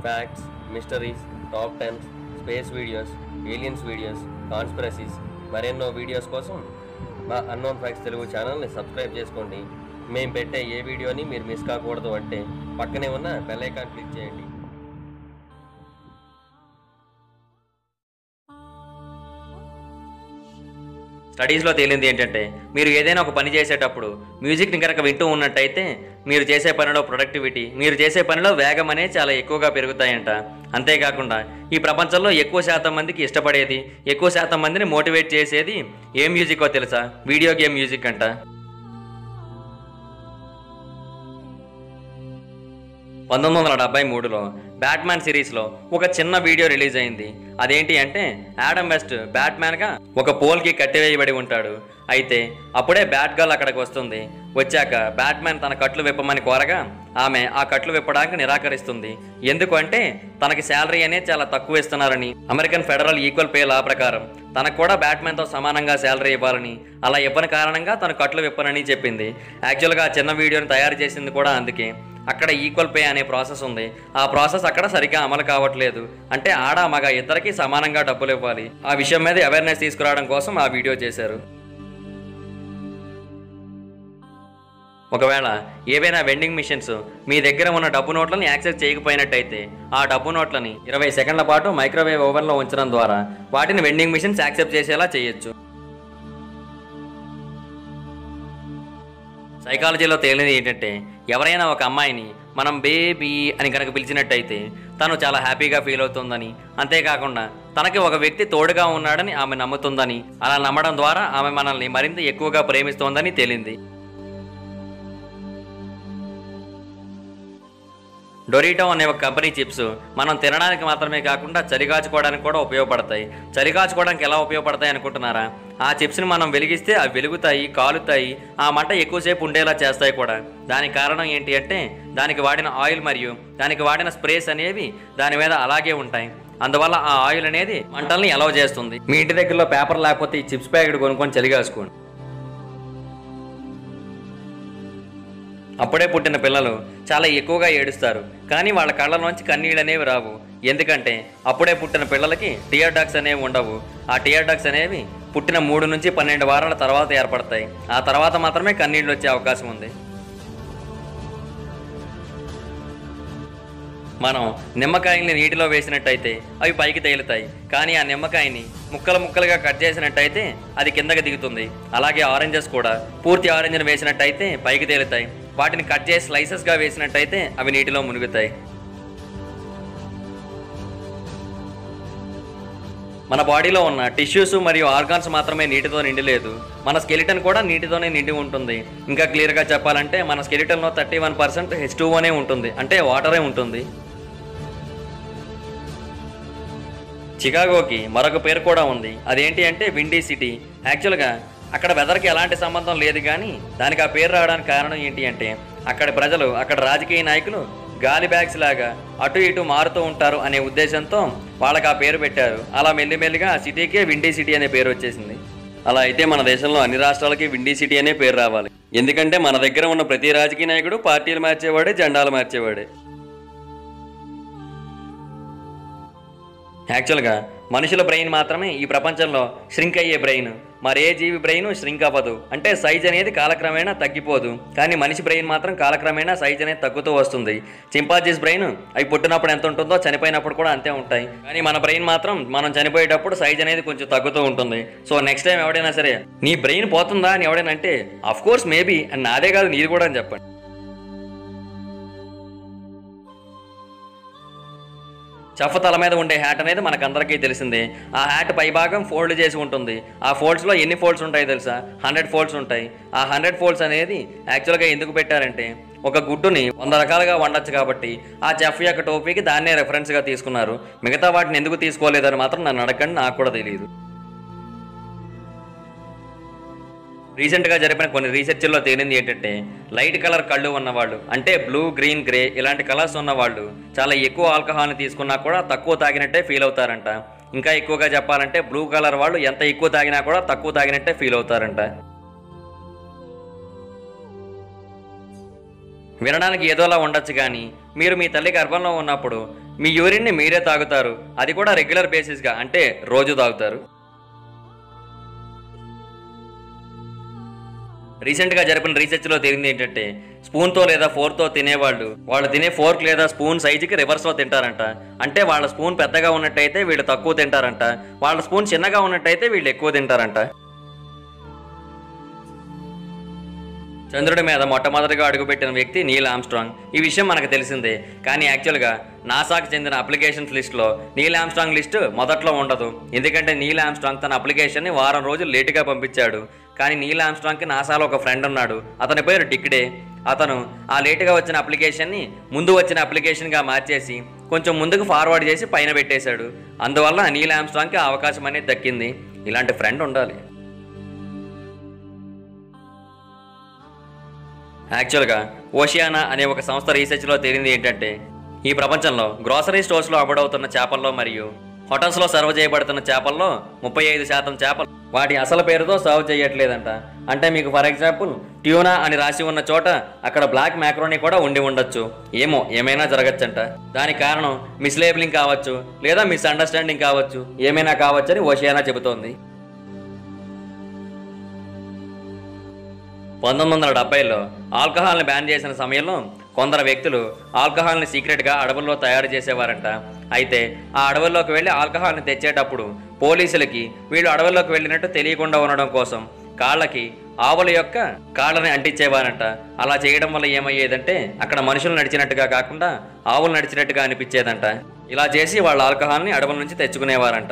facts mysteries top tens space videos aliens videos conspiracies మరెన్నో videos కోసం మా unknown facts Telugu ఛానల్ని సబ్స్క్రైబ్ చేసుకోండి మేము పెట్టే ఏ వీడియోని మీరు మిస్ కాకూడదు అంటే పక్కనే ఉన్న బెల్ ఐకాన్ క్లిక్ చేయండి స్టడీస్లో తేలింది ఏంటంటే మీరు ఏదైనా ఒక పని చేసేటప్పుడు మ్యూజిక్ని కనుక వింటూ ఉన్నట్టయితే మీరు చేసే పనిలో ప్రొడక్టివిటీ మీరు చేసే పనిలో వేగం అనేది చాలా ఎక్కువగా పెరుగుతాయంట అంతేకాకుండా ఈ ప్రపంచంలో ఎక్కువ శాతం మందికి ఇష్టపడేది ఎక్కువ శాతం మందిని మోటివేట్ చేసేది ఏ మ్యూజికో తెలుసా వీడియో గేమ్ మ్యూజిక్ అంట పంతొమ్మిది వందల డెబ్బై మూడులో బ్యాట్మ్యాన్ సిరీస్లో ఒక చిన్న వీడియో రిలీజ్ అయింది అదేంటి అంటే యాడమ్ వెస్ట్ బ్యాట్మ్యాన్గా ఒక పోల్కి కట్టివేయబడి ఉంటాడు అయితే అప్పుడే బ్యాట్ గర్ల్ అక్కడికి వస్తుంది వచ్చాక బ్యాట్మ్యాన్ తన కట్లు విప్పమని కోరగా ఆమె ఆ కట్లు విప్పడానికి నిరాకరిస్తుంది ఎందుకంటే తనకి శాలరీ అనేది చాలా తక్కువ ఇస్తున్నారని American federal equal pay law ప్రకారం తనకు కూడా బ్యాట్మ్యాన్తో సమానంగా శాలరీ ఇవ్వాలని అలా ఇవ్వని కారణంగా తను కట్లు విప్పనని చెప్పింది యాక్చువల్గా ఆ చిన్న వీడియోని తయారు చేసింది కూడా అందుకే అక్కడ ఈక్వల్ పే అనే ప్రాసెస్ ఉంది ఆ ప్రాసెస్ అక్కడ సరిగ్గా అమలు కావట్లేదు అంటే ఆడ మగ ఇద్దరికి సమానంగా డబ్బులు ఇవ్వాలి ఆ విషయం మీద అవేర్నెస్ తీసుకురావడం కోసం ఆ వీడియో చేశారు ఒకవేళ ఏవైనా వెండింగ్ మిషన్స్ మీ దగ్గర ఉన్న డబ్బు నోట్లను యాక్సెస్ చేయకపోయినట్టయితే ఆ డబ్బు నోట్లని ఇరవై సెకండ్ల పాటు మైక్రోవేవ్ ఓవెన్లో ఉంచడం ద్వారా వాటిని వెండింగ్ మిషన్స్ యాక్సెప్ట్ చేసేలా చేయొచ్చు సైకాలజీలో తేలినది ఏంటంటే ఎవరైనా ఒక అమ్మాయిని మనం బేబీ అని కనుక పిలిచినట్టయితే తను చాలా హ్యాపీగా ఫీల్ అవుతుందని అంతేకాకుండా తనకి ఒక వ్యక్తి తోడుగా ఉన్నాడని ఆమె నమ్ముతుందని అలా నమ్మడం ద్వారా ఆమె మనల్ని మరింత ఎక్కువగా ప్రేమిస్తోందని తేలింది డొరిటో అనే ఒక కంపెనీ చిప్స్ మనం తినడానికి మాత్రమే కాకుండా చలిగాచుకోవడానికి కూడా ఉపయోగపడతాయి చలిగాచుకోవడానికి ఎలా ఉపయోగపడతాయి అనుకుంటున్నారా ఆ చిప్స్ని మనం వెలిగిస్తే అవి వెలుగుతాయి కాలుతాయి ఆ మంట ఎక్కువసేపు ఉండేలా చేస్తాయి కూడా దానికి కారణం ఏంటి అంటే దానికి వాడిన ఆయిల్ మరియు దానికి వాడిన స్ప్రేస్ అనేవి దాని మీద అలాగే ఉంటాయి అందువల్ల ఆ ఆయిల్ అనేది మంటల్ని ఎలవ చేస్తుంది మీ ఇంటి దగ్గరలో పేపర్ లేకపోతే ఈ చిప్స్ ప్యాకెట్ కొనుక్కొని చలిగాసుకోండి అప్పుడే పుట్టిన పిల్లలు చాలా ఎక్కువగా ఏడుస్తారు కానీ వాళ్ళ కళ్ళలోంచి కన్నీళ్ళు అనేవి రావు ఎందుకంటే అప్పుడే పుట్టిన పిల్లలకి టియర్ డాక్స్ అనేవి ఉండవు ఆ టియర్ డాక్స్ అనేవి పుట్టిన మూడు నుంచి పన్నెండు వారాల తర్వాత ఏర్పడతాయి ఆ తర్వాత మాత్రమే కన్నీళ్ళు వచ్చే అవకాశం ఉంది మనం నిమ్మకాయల్ని నీటిలో వేసినట్టయితే అవి పైకి తేలుతాయి కానీ ఆ నిమ్మకాయని ముక్కలు ముక్కలుగా కట్ చేసినట్టయితే అది కిందకి దిగుతుంది అలాగే ఆరెంజెస్ కూడా పూర్తి ఆరెంజ్ని వేసినట్టయితే పైకి తేలుతాయి వాటిని కట్ చేసి స్లైసెస్గా వేసినట్టయితే అవి నీటిలో మునుగుతాయి మన బాడీలో ఉన్న టిష్యూస్ మరియు ఆర్గాన్స్ మాత్రమే నీటితో నిండి లేదు మన స్కెలిటన్ కూడా నీటితోనే నిండి ఉంటుంది ఇంకా క్లియర్గా చెప్పాలంటే మన స్కెలిటన్లో థర్టీ వన్ పర్సెంట్ హెచ్ టూఓనే ఉంటుంది అంటే వాటరే ఉంటుంది చికాగోకి మరొక పేరు కూడా ఉంది అదేంటి అంటే విండీ సిటీ యాక్చువల్గా అక్కడ వెదర్కి ఎలాంటి సంబంధం లేదు కానీ దానికి ఆ పేరు రావడానికి కారణం ఏంటి అంటే అక్కడ ప్రజలు అక్కడ రాజకీయ నాయకులు గాలి బ్యాగ్స్ లాగా అటు ఇటు మారుతూ ఉంటారు అనే ఉద్దేశంతో వాళ్ళకి ఆ పేరు పెట్టారు అలా మెల్లిమెల్లిగా ఆ సిటీకే విండీ సిటీ అనే పేరు వచ్చేసింది అలా అయితే మన దేశంలో అన్ని రాష్ట్రాలకి విండీ సిటీ అనే పేరు రావాలి ఎందుకంటే మన దగ్గర ఉన్న ప్రతి రాజకీయ నాయకుడు పార్టీలు మార్చేవాడే జెండాలు మార్చేవాడే యాక్చువల్గా మనుషుల బ్రెయిన్ మాత్రమే ఈ ప్రపంచంలో శ్రింక్ అయ్యే బ్రెయిన్ మరే జీవి బ్రెయిన్ శ్రింక్ అవ్వదు అంటే సైజ్ అనేది కాలక్రమేణా తగ్గిపోదు కానీ మనిషి బ్రెయిన్ మాత్రం కాలక్రమేణా సైజ్ అనేది తగ్గుతూ వస్తుంది చింపాజీస్ బ్రెయిన్ అవి పుట్టినప్పుడు ఎంత ఉంటుందో చనిపోయినప్పుడు కూడా అంతే ఉంటాయి కానీ మన బ్రెయిన్ మాత్రం మనం చనిపోయేటప్పుడు సైజ్ అనేది కొంచెం తగ్గుతూ ఉంటుంది సో నెక్స్ట్ టైం ఎవడైనా సరే నీ బ్రెయిన్ పోతుందా అని ఎవడైనా అంటే అఫ్ కోర్స్ మేబీ అండ్ నాదే కాదు నీది కూడా అని చెప్పండి చఫ తల మీద ఉండే హ్యాట్ అనేది మనకందరికీ తెలిసిందే ఆ హ్యాట్ పైభాగం ఫోల్డ్ చేసి ఉంటుంది ఆ ఫోల్డ్స్లో ఎన్ని ఫోల్డ్స్ ఉంటాయి తెలుసా హండ్రెడ్ ఫోల్డ్స్ ఉంటాయి ఆ హండ్రెడ్ ఫోల్డ్స్ అనేది యాక్చువల్గా ఎందుకు పెట్టారంటే ఒక గుడ్డుని వంద రకాలుగా వండొచ్చు కాబట్టి ఆ చెఫ్ యొక్క టోపీకి దాన్నే రెఫరెన్స్గా తీసుకున్నారు మిగతా వాటిని ఎందుకు తీసుకోలేదని మాత్రం నన్ను అడగండి నాకు కూడా తెలియదు రీసెంట్గా జరిపిన కొన్ని రీసెర్చ్ల్లో తేలింది ఏంటంటే లైట్ కలర్ కళ్ళు ఉన్నవాళ్ళు అంటే బ్లూ గ్రీన్ గ్రే ఇలాంటి కలర్స్ ఉన్నవాళ్ళు చాలా ఎక్కువ ఆల్కహాల్ని తీసుకున్నా కూడా తక్కువ తాగినట్టే ఫీల్ అవుతారంట ఇంకా ఎక్కువగా చెప్పాలంటే బ్లూ కలర్ వాళ్ళు ఎంత ఎక్కువ తాగినా కూడా తక్కువ తాగినట్టే ఫీల్ అవుతారంట వినడానికి ఏదోలా ఉండొచ్చు కానీ మీరు మీ తల్లి గర్భంలో ఉన్నప్పుడు మీ యూరిన్ని మీరే తాగుతారు అది కూడా రెగ్యులర్ బేసిస్గా అంటే రోజు తాగుతారు రీసెంట్గా జరిపిన రీసెర్చ్లో తేలింది ఏంటంటే స్పూన్తో లేదా ఫోర్తో తినేవాళ్ళు వాళ్ళు తినే ఫోర్క్ లేదా స్పూన్ సైజుకి రివర్స్లో తింటారంట అంటే వాళ్ళ స్పూన్ పెద్దగా ఉన్నట్టయితే వీళ్ళు తక్కువ తింటారంట వాళ్ళ స్పూన్ చిన్నగా ఉన్నట్టయితే వీళ్ళు ఎక్కువ తింటారంట చంద్రుడి మీద మొట్టమొదటిగా అడుగుపెట్టిన వ్యక్తి నీల్ ఆమ్స్ట్రాంగ్ ఈ విషయం మనకు తెలిసిందే కానీ యాక్చువల్గా నాసాకు చెందిన అప్లికేషన్స్ లిస్ట్లో నీల్ ఆమ్స్ట్రాంగ్ లిస్టు మొదట్లో ఉండదు ఎందుకంటే నీల్ ఆమ్స్ట్రాంగ్ తన అప్లికేషన్ని వారం రోజులు లేటుగా పంపించాడు కానీ నీల్ ఆమ్స్ట్రాంగ్కి నాసాలో ఒక ఫ్రెండ్ ఉన్నాడు అతని పేరు డిక్డే అతను ఆ లేటుగా వచ్చిన అప్లికేషన్ని ముందు వచ్చిన అప్లికేషన్గా మార్చేసి కొంచెం ముందుకు ఫార్వర్డ్ చేసి పైన పెట్టేశాడు అందువల్ల నీల్ ఆమ్స్ట్రాంగ్కి ఆ అవకాశం అనేది దక్కింది ఇలాంటి ఫ్రెండ్ ఉండాలి యాక్చువల్గా ఓషియానా అనే ఒక సంస్థ రీసెర్చ్లో తేలింది ఏంటంటే ఈ ప్రపంచంలో గ్రోసరీ స్టోర్స్లో అమ్ముడవుతున్న చేపల్లో మరియు హోటల్స్లో సర్వ్ చేయబడుతున్న చేపల్లో ముప్పై ఐదు శాతం చేపలు వాటి అసలు పేరుతో సర్వ్ చేయట్లేదంట అంటే మీకు ఫర్ ఎగ్జాంపుల్ ట్యూనా అని రాసి ఉన్న చోట అక్కడ బ్లాక్ మ్యాక్రోనీ కూడా ఉండి ఉండొచ్చు ఏమో ఏమైనా జరగచ్చంట దానికి కారణం మిస్లేబులింగ్ కావచ్చు లేదా మిస్అండర్స్టాండింగ్ కావచ్చు ఏమైనా కావచ్చని ఓషియానా చెబుతోంది పంతొమ్మిది వందల డెబ్బైలో ఆల్కహాల్ని బ్యాన్ చేసిన సమయంలో కొందరు వ్యక్తులు ఆల్కహాల్ని సీక్రెట్గా అడవుల్లో తయారు చేసేవారంట అయితే ఆ అడవుల్లోకి వెళ్ళి ఆల్కహాల్ని తెచ్చేటప్పుడు పోలీసులకి వీళ్ళు అడవుల్లోకి వెళ్ళినట్టు తెలియకుండా ఉండడం కోసం కాళ్ళకి ఆవుల యొక్క కాళ్ళని అంటించేవారంట అలా చేయడం వల్ల ఏమయ్యేదంటే అక్కడ మనుషులు నడిచినట్టుగా కాకుండా ఆవులు నడిచినట్టుగా అనిపించేదంట ఇలా చేసి వాళ్ళ ఆల్కహాల్ని అడవుల నుంచి తెచ్చుకునేవారంట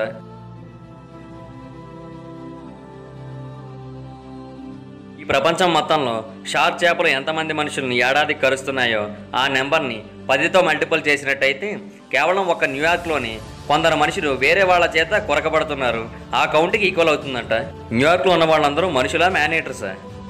ఈ ప్రపంచం మొత్తంలో షార్క్ చేపలు ఎంతమంది మనుషుల్ని ఏడాదికి కరుస్తున్నాయో ఆ నెంబర్ని పదితో మల్టిపుల్ చేసినట్టయితే కేవలం ఒక న్యూయార్క్లోని కొందరు మనుషులు వేరే వాళ్ళ చేత కొరకబడుతున్నారు ఆ కౌంట్కి ఈక్వల్ అవుతుందంట న్యూయార్క్లో ఉన్న వాళ్ళందరూ మనుషులా మేనేటర్సా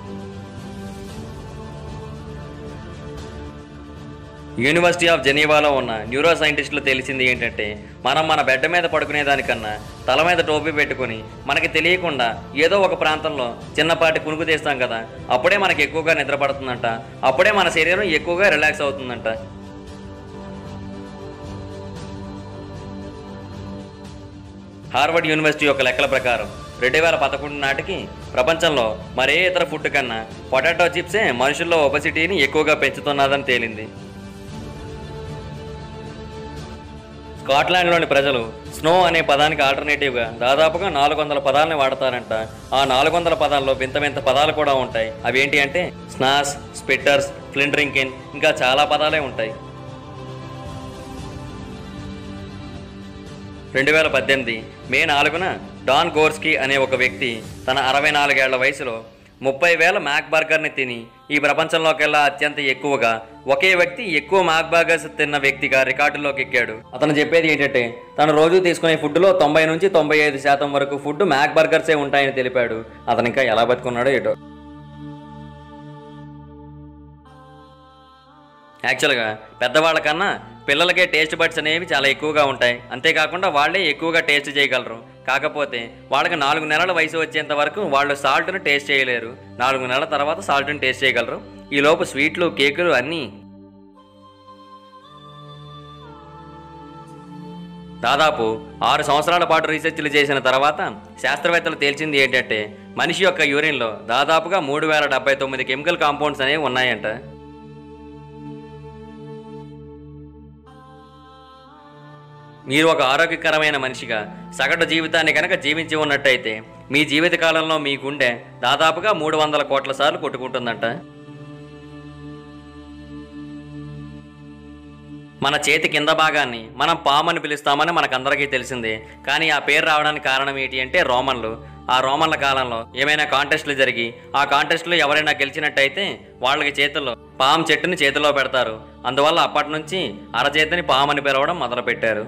యూనివర్సిటీ ఆఫ్ జెనీవాలో ఉన్న న్యూరో సైంటిస్టులు తెలిసింది ఏంటంటే మనం మన బెడ్ మీద పడుకునే దానికన్నా తల మీద టోపీ పెట్టుకుని మనకి తెలియకుండా ఏదో ఒక ప్రాంతంలో చిన్నపాటి కునుకు తీస్తాం కదా అప్పుడే మనకి ఎక్కువగా నిద్ర పడుతుందంట అప్పుడే మన శరీరం ఎక్కువగా రిలాక్స్ అవుతుందంట హార్వర్డ్ యూనివర్సిటీ యొక్క లెక్కల ప్రకారం రెండు వేల పదకొండు నాటికి ప్రపంచంలో మరే ఇతర ఫుడ్ కన్నా పొటాటో చిప్సే మనుషుల్లో ఒబసిటీని ఎక్కువగా పెంచుతున్నదని తేలింది స్కాట్లాండ్లోని ప్రజలు స్నో అనే పదానికి ఆల్టర్నేటివ్గా దాదాపుగా నాలుగు వందల పదాలని వాడతారంట ఆ నాలుగు వందల పదాల్లో వింత వింత పదాలు కూడా ఉంటాయి అవి ఏంటి అంటే స్నాస్ స్పిట్టర్స్ ఫ్లిండ్రింకిన్ ఇంకా చాలా పదాలే ఉంటాయి రెండు వేల పద్దెనిమిది మే నాలుగున డాన్ గోర్స్కీ అనే ఒక వ్యక్తి తన అరవై నాలుగేళ్ల వయసులో ముప్పై వేల మ్యాక్ బర్గర్ని తిని ఈ ప్రపంచంలోకెల్లా అత్యంత ఎక్కువగా ఒకే వ్యక్తి ఎక్కువ మ్యాక్ బర్గర్స్ తిన్న వ్యక్తిగా రికార్డులోకి ఎక్కాడు అతను చెప్పేది ఏంటంటే తను రోజు తీసుకునే ఫుడ్లో తొంభై నుంచి తొంభై ఐదు శాతం వరకు ఫుడ్ మ్యాక్ బర్గర్సే ఉంటాయని తెలిపాడు అతను ఇంకా ఎలా బతుకున్నాడో ఏటో యాక్చువల్గా పెద్దవాళ్ళ కన్నా పిల్లలకే టేస్ట్ బడ్స్ అనేవి చాలా ఎక్కువగా ఉంటాయి అంతేకాకుండా వాళ్ళే ఎక్కువగా టేస్ట్ చేయగలరు కాకపోతే వాళ్ళకి నాలుగు నెలల వయసు వచ్చేంత వరకు వాళ్ళు సాల్ట్ను టేస్ట్ చేయలేరు నాలుగు నెలల తర్వాత సాల్ట్ని టేస్ట్ చేయగలరు ఈలోపు స్వీట్లు కేకులు అన్నీ దాదాపు ఆరు సంవత్సరాల పాటు రీసెర్చ్లు చేసిన తర్వాత శాస్త్రవేత్తలు తేల్చింది ఏంటంటే మనిషి యొక్క యూరిన్లో దాదాపుగా మూడు వేల డెబ్బై తొమ్మిది కెమికల్ కాంపౌండ్స్ అనేవి ఉన్నాయంట మీరు ఒక ఆరోగ్యకరమైన మనిషిగా సగటు జీవితాన్ని కనుక జీవించి ఉన్నట్టయితే మీ జీవిత కాలంలో మీ గుండె దాదాపుగా మూడు వందల కోట్ల సార్లు కొట్టుకుంటుందంట మన చేతి కింద భాగాన్ని మనం పాము అని పిలుస్తామని మనకందరికీ తెలిసిందే కానీ ఆ పేరు రావడానికి కారణం ఏంటి అంటే రోమన్లు ఆ రోమన్ల కాలంలో ఏమైనా కాంటెస్ట్లు జరిగి ఆ కాంటెస్ట్లో ఎవరైనా గెలిచినట్టయితే వాళ్ళకి చేతుల్లో పాము చెట్టుని చేతిలో పెడతారు అందువల్ల అప్పటి నుంచి అరచేతిని పాము అని పిలవడం మొదలుపెట్టారు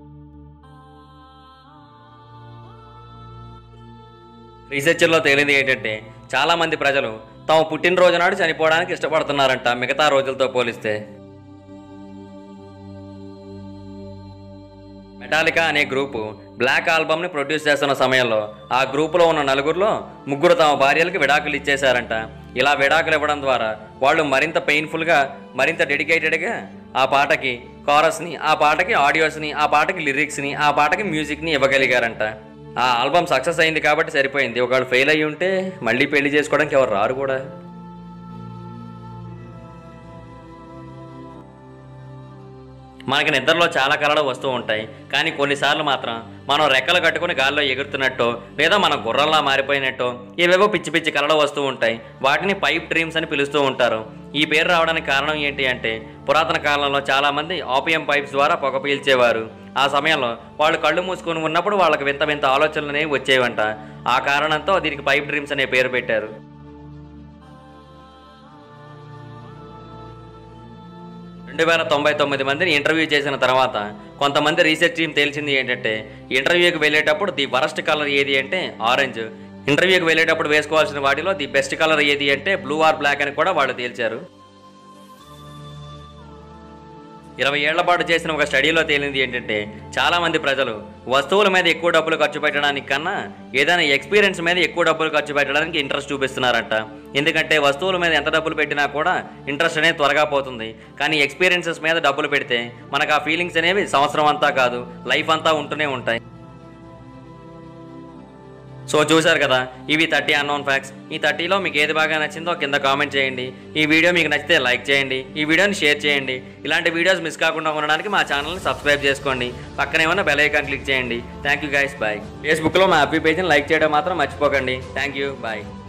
రీసెర్చ్లో తేలింది ఏంటంటే చాలామంది ప్రజలు తమ పుట్టినరోజు నాడు చనిపోవడానికి ఇష్టపడుతున్నారంట మిగతా రోజులతో పోలిస్తే మెటాలికా అనే గ్రూపు బ్లాక్ ఆల్బమ్ని ప్రొడ్యూస్ చేస్తున్న సమయంలో ఆ గ్రూపులో ఉన్న నలుగురిలో ముగ్గురు తమ భార్యలకు విడాకులు ఇచ్చేశారంట ఇలా విడాకులు ఇవ్వడం ద్వారా వాళ్ళు మరింత పెయిన్ఫుల్గా మరింత డెడికేటెడ్గా ఆ పాటకి కారస్ని ఆ పాటకి ఆడియోస్ని ఆ పాటకి లిరిక్స్ని ఆ పాటకి మ్యూజిక్ని ఇవ్వగలిగారంట ఆ ఆల్బమ్ సక్సెస్ అయింది కాబట్టి సరిపోయింది ఒకవేళ ఫెయిల్ అయ్యి ఉంటే మళ్ళీ పెళ్లి చేసుకోవడానికి ఎవరు రారు కూడా మనకి నిద్రలో చాలా కళలు వస్తూ ఉంటాయి కానీ కొన్నిసార్లు మాత్రం మనం రెక్కలు కట్టుకుని గాల్లో ఎగురుతున్నట్టో లేదా మనం గుర్రంలా మారిపోయినట్టో ఏవేవో పిచ్చి పిచ్చి కళలు వస్తూ ఉంటాయి వాటిని పైప్ డ్రీమ్స్ అని పిలుస్తూ ఉంటారు ఈ పేరు రావడానికి కారణం ఏంటి అంటే పురాతన కాలంలో చాలామంది ఆపియం పైప్స్ ద్వారా పొగ పీల్చేవారు ఆ సమయంలో వాళ్ళు కళ్ళు మూసుకొని ఉన్నప్పుడు వాళ్ళకి వింత వింత ఆలోచనలు అనేవి వచ్చేవంట ఆ కారణంతో దీనికి పైప్ డ్రీమ్స్ అనే పేరు పెట్టారు రెండు వేల తొంభై తొమ్మిది మందిని ఇంటర్వ్యూ చేసిన తర్వాత కొంతమంది రీసెర్చ్ టీం తేల్చింది ఏంటంటే ఇంటర్వ్యూకి వెళ్ళేటప్పుడు ది వరస్ట్ కలర్ ఏది అంటే ఆరెంజ్ ఇంటర్వ్యూకి వెళ్ళేటప్పుడు వేసుకోవాల్సిన వాటిలో ది బెస్ట్ కలర్ ఏది అంటే బ్లూ ఆర్ బ్లాక్ అని కూడా వాళ్ళు తేల్చారు ఇరవై ఏళ్ల పాటు చేసిన ఒక స్టడీలో తేలింది ఏంటంటే చాలా మంది ప్రజలు వస్తువుల మీద ఎక్కువ డబ్బులు ఖర్చు పెట్టడానికి కన్నా ఏదైనా ఎక్స్పీరియన్స్ మీద ఎక్కువ డబ్బులు ఖర్చు పెట్టడానికి ఇంట్రెస్ట్ చూపిస్తున్నారంట ఎందుకంటే వస్తువుల మీద ఎంత డబ్బులు పెట్టినా కూడా ఇంట్రెస్ట్ అనేది త్వరగా పోతుంది కానీ ఎక్స్పీరియన్సెస్ మీద డబ్బులు పెడితే మనకు ఆ ఫీలింగ్స్ అనేవి సంవత్సరం అంతా కాదు లైఫ్ అంతా ఉంటూనే ఉంటాయి సో చూశారు కదా ఇవి థర్టీ అన్నోన్ ఫ్యాక్ట్స్ ఈ థర్టీలో మీకు ఏది బాగా నచ్చిందో కింద కామెంట్ చేయండి ఈ వీడియో మీకు నచ్చితే లైక్ చేయండి ఈ వీడియోని షేర్ చేయండి ఇలాంటి వీడియోస్ మిస్ కాకుండా ఉండడానికి మా ఛానల్ని సబ్స్క్రైబ్ చేసుకోండి పక్కనే ఉన్న బెల్ ఐకాన్ క్లిక్ చేయండి థ్యాంక్ యూ గైస్ బాయ్ ఫేస్బుక్లో మా హ్యాపీ పేజ్ని లైక్ చేయడం మాత్రం మర్చిపోకండి థ్యాంక్ యూ బాయ్